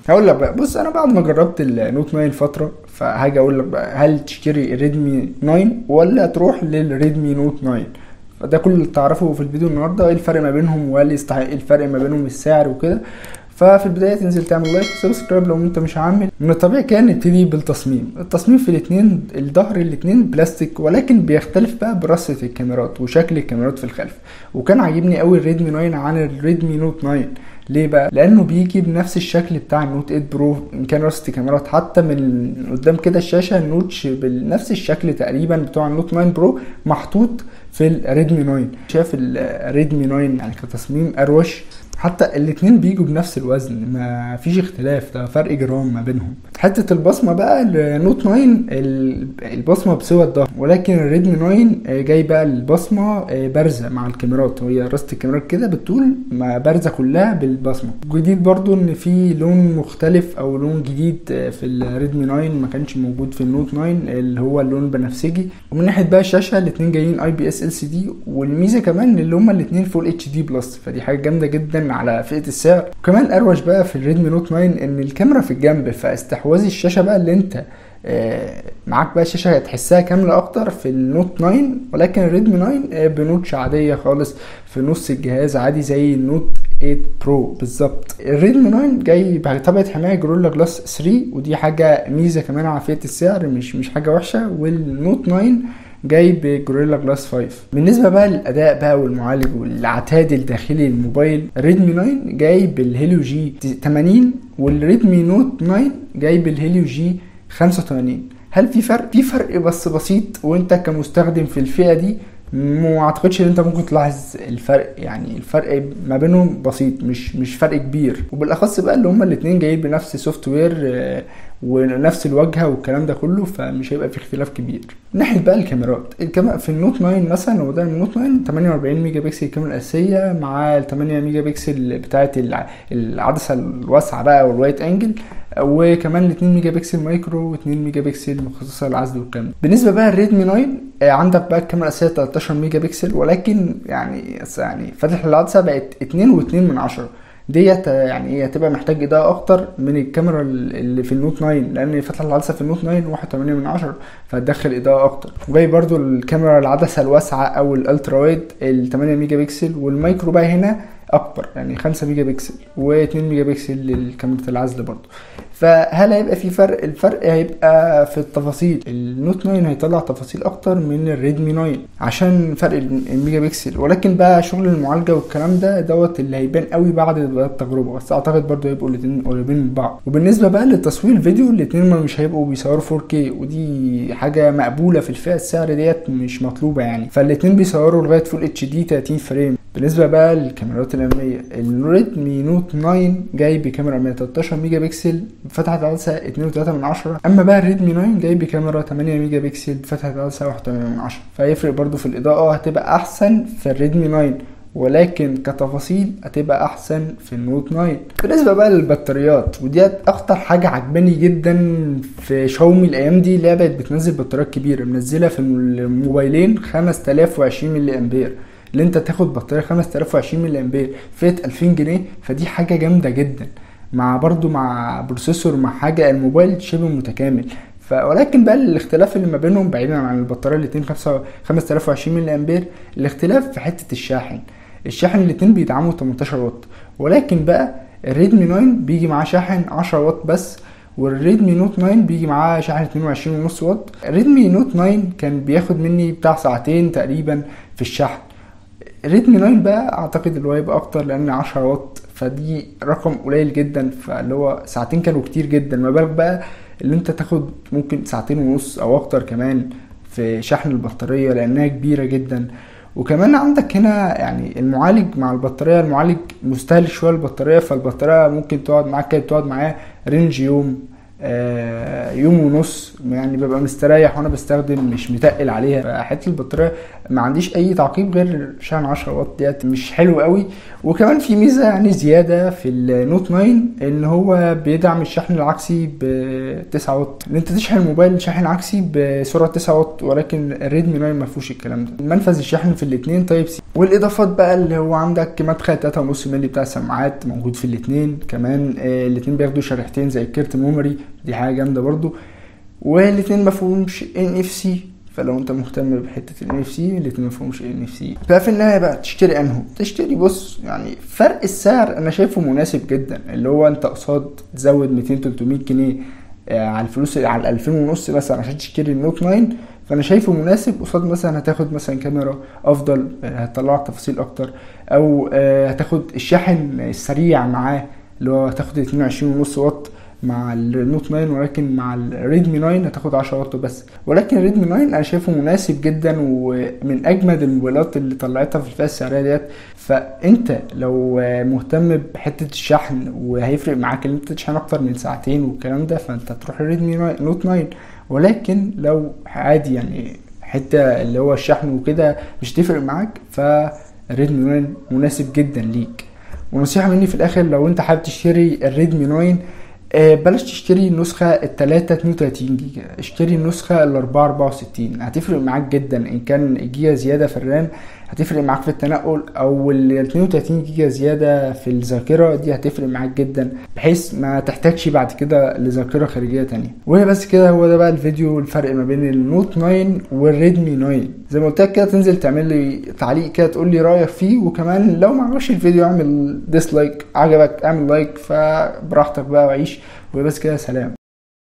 هقول لك بقى بص انا بعد ما جربت النوت 9 فتره فهاجي اقول لك بقى هل تشتري ريدمي 9 ولا تروح للريدمي نوت 9 فده كل اللي تعرفه في الفيديو النهارده ايه الفرق ما بينهم وهل يستحق إيه الفرق ما بينهم السعر وكده ففي البدايه تنزل تعمل لايك وسبسكرايب لو انت مش عامل من الطبيعي كان نبتدي بالتصميم التصميم في الاثنين الظهر الاثنين بلاستيك ولكن بيختلف بقى برصه الكاميرات وشكل الكاميرات في الخلف وكان عاجبني قوي الريدمي 9 عن الريدمي نوت 9 ليه بقى؟ لانه بيجي بنفس الشكل بتاع النوت 8 برو ان كان رصة الكاميرات حتى من قدام كده الشاشه النوتش بنفس الشكل تقريبا بتوع النوت 9 برو محطوط في الريدمي 9 شايف الريدمي 9 يعني كتصميم اروش حتى الاتنين بيجوا بنفس الوزن ما فيش اختلاف ده فرق جرام ما بينهم حته البصمه بقى النوت 9 البصمه بسوى الظهر ولكن الريدمي 9 جاي بقى البصمه بارزه مع الكاميرات وهي راسه الكاميرات كده بتطول ما بارزه كلها بالبصمه جديد برضو ان في لون مختلف او لون جديد في الريدمي 9 ما كانش موجود في النوت 9 اللي هو اللون البنفسجي ومن ناحيه بقى الشاشه الاتنين جايين اي بي اس ال سي دي والميزه كمان اللي هما الاتنين فول اتش دي بلس فدي حاجه جامده جدا على فئه السعر وكمان الاروش بقى في الريدمي نوت 9 ان الكاميرا في الجنب فاستحواذ الشاشه بقى اللي انت معاك بقى شاشه هتحسها كامله اكتر في النوت 9 ولكن الريدمي 9 بنوتش عاديه خالص في نص الجهاز عادي زي النوت 8 برو بالظبط الريدمي 9 جاي بطبقه حمايه جوريلا جلاس 3 ودي حاجه ميزه كمان على فئه السعر مش مش حاجه وحشه والنوت 9 جاي بجوريلا جلاس 5 بالنسبه بقى للاداء بقى والمعالج والعتاد الداخلي للموبايل ريدمي 9 جاي بالهيليو جي 80 والريدمي نوت 9 جاي بالهيليو جي 85 هل في فرق في فرق بس بسيط وانت كمستخدم في الفئه دي ما اعتقدش ان انت ممكن تلاحظ الفرق يعني الفرق ما بينهم بسيط مش مش فرق كبير وبالاخص بقى اللي هما الاثنين جايين بنفس سوفت وير ونفس الواجهه والكلام ده كله فمش هيبقى في اختلاف كبير من ناحيه بقى الكاميرات الكاميرا في النوت 9 مثلا لو ده النوت 9 48 ميجا بكسل الكاميرا الاساسيه مع ال 8 ميجا بكسل بتاعه العدسه الواسعه بقى والوايت انجل وكمان ال 2 ميجا بكسل مايكرو و2 ميجا بكسل مخصصه للعزل والكلام بالنسبه بقى الريدمي 9 عندك بقى الكاميرا الاساسيه 13 ميجا بكسل ولكن يعني يعني فتح العدسه بقت 2 و2 من 10 ديت يعني ايه هتبقى محتاج اضاءه اكتر من الكاميرا اللي في النوت 9 لان فتحه العدسه في النوت 9 1.8 من 10 فهتدخل اضاءه اكتر وجاي برضو الكاميرا العدسه الواسعه او الالترا وايد ال 8 ميجا بكسل والمايكرو بقى هنا اكبر يعني 5 ميجا بكسل و2 ميجا بكسل للكاميرا العزل برضو فهل هيبقى في فرق الفرق هيبقى في التفاصيل النوت 9 هيطلع تفاصيل اكتر من الريدمي 9 عشان فرق الميجا بكسل ولكن بقى شغل المعالجه والكلام ده دوت اللي هيبان قوي بعد التجربه بس اعتقد برضو هيبقوا الاثنين قريبين من بعض وبالنسبه بقى لتصوير الفيديو الاثنين مش هيبقوا بيصوروا 4K ودي حاجه مقبوله في الفئه السعر ديت مش مطلوبه يعني فالاثنين بيصوروا لغايه فول اتش دي 30 فريم بالنسبه بقى للكاميرات الاماميه الريدمي نوت 9 جاي بكاميرا 113 ميجا بكسل بفتحه عدسه 2.3 من 10 اما بقى الريدمي 9 جاي بكاميرا 8 ميجا بكسل بفتحه عدسه 1.8 من 10 فهيفرق برضو في الاضاءه هتبقى احسن في الريدمي 9 ولكن كتفاصيل هتبقى احسن في النوت 9 بالنسبه بقى للبطاريات وديت اكتر حاجه عجباني جدا في شاومي الايام دي اللي بقت بتنزل بطاريات كبيره منزله في الموبايلين 5020 ملي امبير اللي انت تاخد بطاريه 5020 ملي امبير فئه 2000 جنيه فدي حاجه جامده جدا مع برضو مع بروسيسور مع حاجه الموبايل شبه متكامل ولكن بقى الاختلاف اللي ما بينهم بعيدا عن البطاريه الاتنين 5020 ملي امبير الاختلاف في حته الشاحن الشاحن الاتنين بيدعموا 18 واط ولكن بقى الريدمي 9 بيجي معاه شاحن 10 واط بس والريدمي نوت 9 بيجي معاه شاحن 22 ونص واط الريدمي نوت 9 كان بياخد مني بتاع ساعتين تقريبا في الشحن الريدمي 9 بقى اعتقد اللي هو هيبقى اكتر لان 10 واط فدي رقم قليل جدا فاللي هو ساعتين كانوا كتير جدا ما بالك بقى اللي انت تاخد ممكن ساعتين ونص او اكتر كمان في شحن البطاريه لانها كبيره جدا وكمان عندك هنا يعني المعالج مع البطاريه المعالج مستهلك شويه البطاريه فالبطاريه ممكن تقعد معاك كده تقعد معاه رينج يوم آه، يوم ونص يعني ببقى مستريح وانا بستخدم مش متقل عليها فحته البطاريه ما عنديش اي تعقيب غير شحن 10 واط ديت مش حلو قوي وكمان في ميزه يعني زياده في النوت 9 ان هو بيدعم الشحن العكسي ب 9 واط ان انت تشحن الموبايل شاحن عكسي بسرعه 9 واط ولكن الريدمي 9 ما فيهوش الكلام ده منفذ الشحن في الاثنين تايب سي والاضافات بقى اللي هو عندك مدخل 3.5 مللي بتاع السماعات موجود في الاثنين كمان آه، الاثنين بياخدوا شريحتين زي الكارت ميموري دي حاجه جامده برضو والاثنين ما فيهمش ان اف سي فلو انت مهتم بحته الان اف سي الاثنين ما فيهمش ان اف سي ففي النهايه بقى تشتري انهو تشتري بص يعني فرق السعر انا شايفه مناسب جدا اللي هو انت قصاد تزود 200 300 جنيه آه، على الفلوس على ال 2000 ونص مثلا عشان تشتري النوت 9 فانا شايفه مناسب قصاد مثلا هتاخد مثلا كاميرا افضل آه، هتطلع لك تفاصيل اكتر او آه، هتاخد الشاحن السريع معاه اللي هو هتاخد 22 ونص واط مع النوت 9 ولكن مع الريدمي 9 هتاخد 10 واط بس ولكن الريدمي 9 انا شايفه مناسب جدا ومن اجمد الموبايلات اللي طلعتها في الفئه السعريه ديت فانت لو مهتم بحته الشحن وهيفرق معاك ان انت تشحن اكتر من ساعتين والكلام ده فانت تروح الريدمي نوت 9 ولكن لو عادي يعني حته اللي هو الشحن وكده مش تفرق معاك فالريدمي 9 مناسب جدا ليك ونصيحه مني في الاخر لو انت حابب تشتري الريدمي 9 آه، بلاش تشتري النسخة التلاتة اتنين وتلاتين جيجا اشتري النسخة الأربعة أربعة وستين هتفرق معاك جدا إن كان جيجا زيادة في الرام هتفرق معاك في التنقل أو ال 32 جيجا زيادة في الذاكرة دي هتفرق معاك جدا بحيث ما تحتاجش بعد كده لذاكرة خارجية تانية وهي بس كده هو ده بقى الفيديو الفرق ما بين النوت 9 والريدمي 9 زي ما قلت لك كده تنزل تعمل لي تعليق كده تقول لي رايك فيه وكمان لو ما عجبكش الفيديو اعمل ديسلايك عجبك اعمل لايك فبراحتك بقى وعيش وبس كده سلام